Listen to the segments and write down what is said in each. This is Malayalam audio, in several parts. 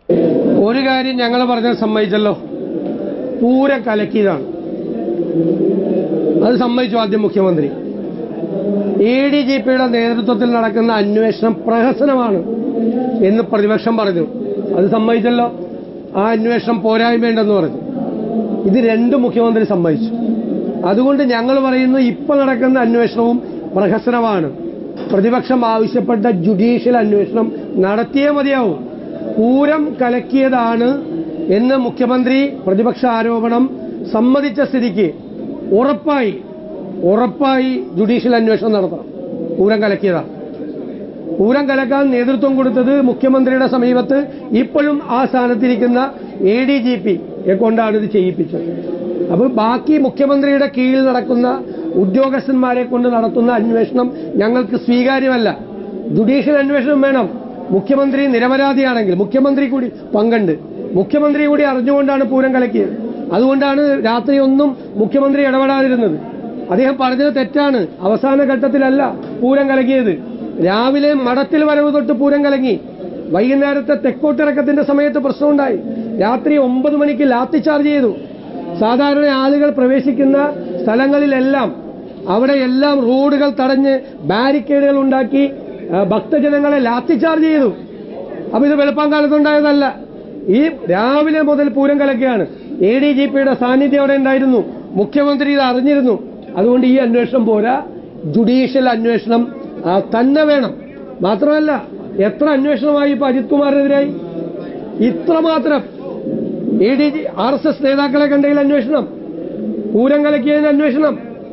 ഒരു കാര്യം ഞങ്ങൾ പറഞ്ഞത് സമ്മതിച്ചല്ലോ പൂരം കലക്കിയതാണ് അത് സമ്മതിച്ചു ആദ്യം മുഖ്യമന്ത്രി എ ഡി ജി പിയുടെ നേതൃത്വത്തിൽ നടക്കുന്ന അന്വേഷണം പ്രഹസനമാണ് എന്ന് പ്രതിപക്ഷം പറഞ്ഞു അത് സമ്മതിച്ചല്ലോ ആ അന്വേഷണം പോരായ്മയുണ്ടെന്ന് പറഞ്ഞു ഇത് രണ്ടും മുഖ്യമന്ത്രി സമ്മതിച്ചു അതുകൊണ്ട് ഞങ്ങൾ പറയുന്നു ഇപ്പൊ നടക്കുന്ന അന്വേഷണവും പ്രഹസനമാണ് പ്രതിപക്ഷം ആവശ്യപ്പെട്ട ജുഡീഷ്യൽ അന്വേഷണം നടത്തിയേ മതിയാവും പൂരം കലക്കിയതാണ് എന്ന് മുഖ്യമന്ത്രി പ്രതിപക്ഷ ആരോപണം സമ്മതിച്ച സ്ഥിതിക്ക് ഉറപ്പായി ഉറപ്പായി ജുഡീഷ്യൽ അന്വേഷണം നടത്തണം പൂരം കലക്കിയതാണ് പൂരം കലക്കാൻ നേതൃത്വം കൊടുത്തത് മുഖ്യമന്ത്രിയുടെ സമീപത്ത് ഇപ്പോഴും ആ സ്ഥാനത്തിരിക്കുന്ന എ ഡി ജി പി കൊണ്ടാണ് ഇത് ചെയ്യിപ്പിച്ചത് അപ്പോൾ ബാക്കി മുഖ്യമന്ത്രിയുടെ കീഴിൽ നടക്കുന്ന ഉദ്യോഗസ്ഥന്മാരെ കൊണ്ട് നടത്തുന്ന അന്വേഷണം ഞങ്ങൾക്ക് സ്വീകാര്യമല്ല ജുഡീഷ്യൽ അന്വേഷണം വേണം മുഖ്യമന്ത്രി നിരപരാധിയാണെങ്കിൽ മുഖ്യമന്ത്രി കൂടി പങ്കുണ്ട് മുഖ്യമന്ത്രി കൂടി അറിഞ്ഞുകൊണ്ടാണ് പൂരം കലക്കിയത് അതുകൊണ്ടാണ് രാത്രി ഒന്നും മുഖ്യമന്ത്രി ഇടപെടാതിരുന്നത് അദ്ദേഹം പറഞ്ഞത് തെറ്റാണ് അവസാന ഘട്ടത്തിലല്ല പൂരം കലക്കിയത് രാവിലെ മഠത്തിൽ വരവ് തൊട്ട് പൂരം കലങ്ങി വൈകുന്നേരത്തെ തെക്കോട്ടിറക്കത്തിന്റെ സമയത്ത് പ്രശ്നമുണ്ടായി രാത്രി ഒമ്പത് മണിക്ക് ലാത്തി ചാർജ് ചെയ്തു സാധാരണ ആളുകൾ പ്രവേശിക്കുന്ന സ്ഥലങ്ങളിലെല്ലാം അവിടെയെല്ലാം റോഡുകൾ തടഞ്ഞ് ബാരിക്കേഡുകൾ ഉണ്ടാക്കി ആ, ഭക്തജനങ്ങളെ ലാത്തി ചാർജ് ചെയ്തു അപ്പൊ ഇത് വെളുപ്പാങ്കാലത്തുണ്ടായതല്ല ഈ രാവിലെ മുതൽ പൂരം കലക്കുകയാണ് എ ഡി ജി പിയുടെ സാന്നിധ്യം അവിടെ ഉണ്ടായിരുന്നു മുഖ്യമന്ത്രി ഇത് അറിഞ്ഞിരുന്നു അതുകൊണ്ട് ഈ അന്വേഷണം പോരാ ജുഡീഷ്യൽ അന്വേഷണം ആ, തന്നെ വേണം മാത്രമല്ല എത്ര അന്വേഷണമായി ഇപ്പൊ അജിത് കുമാറിനെതിരായി ഇത്രമാത്രം A D G R S S നേതാക്കളെ കണ്ടതിൽ അന്വേഷണം പൂരം കലക്കിയതിന് അന്വേഷണം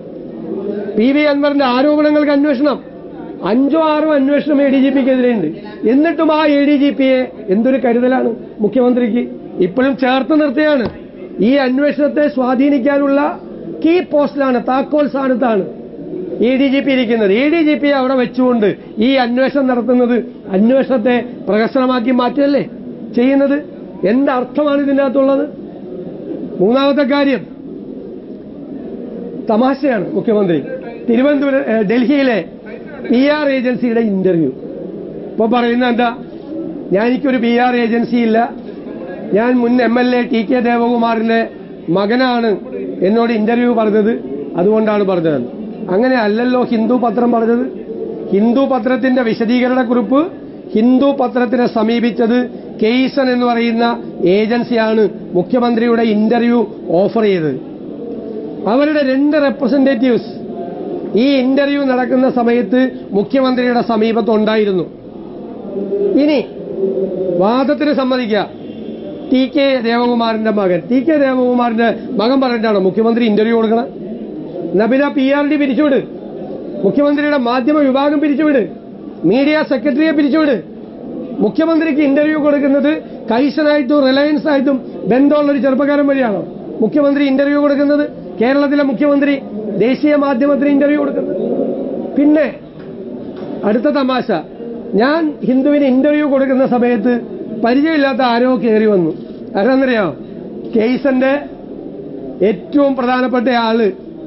പി വി അൻവറിന്റെ ആരോപണങ്ങൾക്ക് അന്വേഷണം അഞ്ചോ ആറോ അന്വേഷണം എ ഡി ജി പിക്കെതിരെയുണ്ട് എന്നിട്ടും ആ എ ഡി ജി പിയെ എന്തൊരു കരുതലാണ് മുഖ്യമന്ത്രിക്ക് ഇപ്പോഴും ചേർത്ത് നിർത്തുകയാണ് ഈ അന്വേഷണത്തെ സ്വാധീനിക്കാനുള്ള കീ പോസ്റ്റിലാണ് താക്കോൽ സ്ഥാനത്താണ് എ ഡി ജി പി ഇരിക്കുന്നത് എ ഡി ജി പി അവിടെ വെച്ചുകൊണ്ട് ഈ അന്വേഷണം നടത്തുന്നത് അന്വേഷണത്തെ പ്രകസനമാക്കി മാറ്റല്ലേ ചെയ്യുന്നത് എന്തർത്ഥമാണ് ഇതിൻ്റെ അകത്തുള്ളത് മൂന്നാമത്തെ കാര്യം തമാശയാണ് മുഖ്യമന്ത്രി തിരുവനന്തപുരം ഏ, ഡൽഹിയിലെ പി ആർ ഏജൻസിയുടെ ഇന്റർവ്യൂ ഇപ്പൊ പറയുന്നത് എന്താ ഞാൻ എനിക്കൊരു പി ആർ ഏജൻസി ഇല്ല ഞാൻ മുൻ M L A T K ദേവകുമാറിന്റെ മകനാണ് എന്നോട് ഇന്റർവ്യൂ പറഞ്ഞത് അതുകൊണ്ടാണ് പറഞ്ഞത് അങ്ങനെ അല്ലല്ലോ ഹിന്ദു പത്രം പറഞ്ഞത് ഹിന്ദു പത്രത്തിന്റെ വിശദീകരണ കുറിപ്പ് ഹിന്ദു പത്രത്തിനെ സമീപിച്ചത് കെയ്സൺ എന്ന് പറയുന്ന ഏജൻസിയാണ് മുഖ്യമന്ത്രിയുടെ ഇന്റർവ്യൂ ഓഫർ ചെയ്തത് അവരുടെ രണ്ട് റെപ്രസെന്റേറ്റീവ്സ് ഈ ഇന്റർവ്യൂ നടക്കുന്ന സമയത്ത് മുഖ്യമന്ത്രിയുടെ സമീപത്ത് ഉണ്ടായിരുന്നു ഇനി വാദത്തിന് സമ്മതിക്കുക ടി കെ ദേവകുമാറിന്റെ മകൻ ടി കെ ദേവകുമാറിന്റെ മകൻ പറഞ്ഞിട്ടാണോ മുഖ്യമന്ത്രി ഇന്റർവ്യൂ കൊടുക്കണം എന്നാ പിന്നെ പി ആർ ഡി പിരിച്ചുവിട് മുഖ്യമന്ത്രിയുടെ മാധ്യമ വിഭാഗം പിരിച്ചുവിട് മീഡിയ സെക്രട്ടറിയെ പിരിച്ചുവിട് മുഖ്യമന്ത്രിക്ക് ഇന്റർവ്യൂ കൊടുക്കുന്നത് കൈസനായിട്ടും റിലയൻസ് ആയിട്ടും ബന്ധമുള്ള ഒരു ചെറുപ്പക്കാരൻ വഴിയാണോ മുഖ്യമന്ത്രി ഇന്റർവ്യൂ കൊടുക്കുന്നത് കേരളത്തിലെ മുഖ്യമന്ത്രി ദേശീയ മാധ്യമത്തിന് ഇന്റർവ്യൂ കൊടുക്കുന്നത് പിന്നെ അടുത്ത തമാശ ഞാൻ ഹിന്ദുവിന് ഇന്റർവ്യൂ കൊടുക്കുന്ന സമയത്ത് പരിചയമില്ലാത്ത ആരോ കയറി വന്നു അതെന്നറിയോ കേസന്റെ ഏറ്റവും പ്രധാനപ്പെട്ട ആള്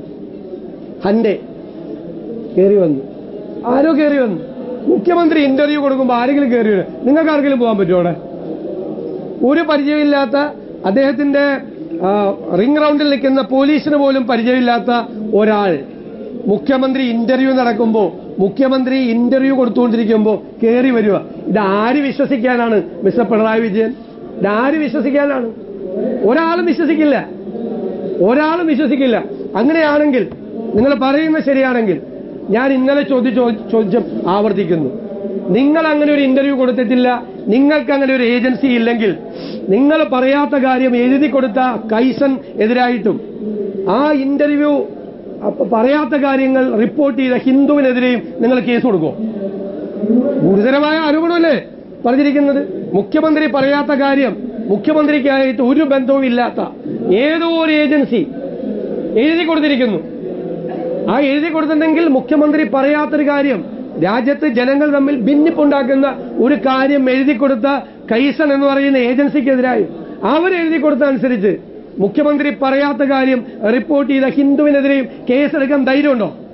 ഹന്റെ കയറി വന്നു ആരോ കയറി വന്നു മുഖ്യമന്ത്രി ഇന്റർവ്യൂ കൊടുക്കുമ്പോൾ ആരെങ്കിലും കയറി വരും നിങ്ങൾക്ക് ആർക്കെങ്കിലും പോകാൻ പറ്റുമോ അവിടെ ഒരു പരിചയമില്ലാത്ത അദ്ദേഹത്തിന്റെ ആ, റിംഗ് റൗണ്ടിൽ നിൽക്കുന്ന പോലീസിന് പോലും പരിചയമില്ലാത്ത ഒരാൾ മുഖ്യമന്ത്രി ഇന്റർവ്യൂ നടക്കുമ്പോൾ മുഖ്യമന്ത്രി ഇന്റർവ്യൂ കൊടുത്തുകൊണ്ടിരിക്കുമ്പോൾ കയറി വരിക ഇത് ആര് വിശ്വസിക്കാനാണ് മിസ്റ്റർ പിണറായി വിജയൻ ഇത് ആര് വിശ്വസിക്കാനാണ് ഒരാളും വിശ്വസിക്കില്ല ഒരാളും വിശ്വസിക്കില്ല അങ്ങനെയാണെങ്കിൽ നിങ്ങൾ പറയുന്നത് ശരിയാണെങ്കിൽ ഞാൻ ഇന്നലെ ചോദിച്ച ചോദ്യം ആവർത്തിക്കുന്നു നിങ്ങൾ അങ്ങനെ ഒരു ഇന്റർവ്യൂ കൊടുത്തിട്ടില്ല നിങ്ങൾക്ക് അങ്ങനെ ഒരു ഏജൻസി ഇല്ലെങ്കിൽ നിങ്ങൾ പറയാത്ത കാര്യം എഴുതി കൊടുത്ത കൈസൻ എതിരായിട്ടും ആ ഇന്റർവ്യൂ അപ്പ- പറയാത്ത കാര്യങ്ങൾ റിപ്പോർട്ട് ചെയ്ത ഹിന്ദുവിനെതിരെയും നിങ്ങൾ കേസ് കൊടുക്കുമോ ഗുരുതരമായ ആരോപണമല്ലേ പറഞ്ഞിരിക്കുന്നത് മുഖ്യമന്ത്രി പറയാത്ത കാര്യം മുഖ്യമന്ത്രിക്കായിട്ട് ഒരു ബന്ധവും ഇല്ലാത്ത ഏതോ ഒരു ഏജൻസി എഴുതി കൊടുത്തിരിക്കുന്നു ആ എഴുതി കൊടുത്തിട്ടുണ്ടെങ്കിൽ മുഖ്യമന്ത്രി പറയാത്തൊരു കാര്യം രാജ്യത്ത് ജനങ്ങൾ തമ്മിൽ ഭിന്നിപ്പുണ്ടാക്കുന്ന ഒരു കാര്യം എഴുതി കൊടുത്ത കൈസൺ എന്ന് പറയുന്ന ഏജൻസിക്കെതിരായി അവരെഴുതി കൊടുത്ത അനുസരിച്ച് മുഖ്യമന്ത്രി പറയാത്ത കാര്യം റിപ്പോർട്ട് ചെയ്ത ഹിന്ദുവിനെതിരെയും കേസെടുക്കാൻ ധൈര്യമുണ്ടോ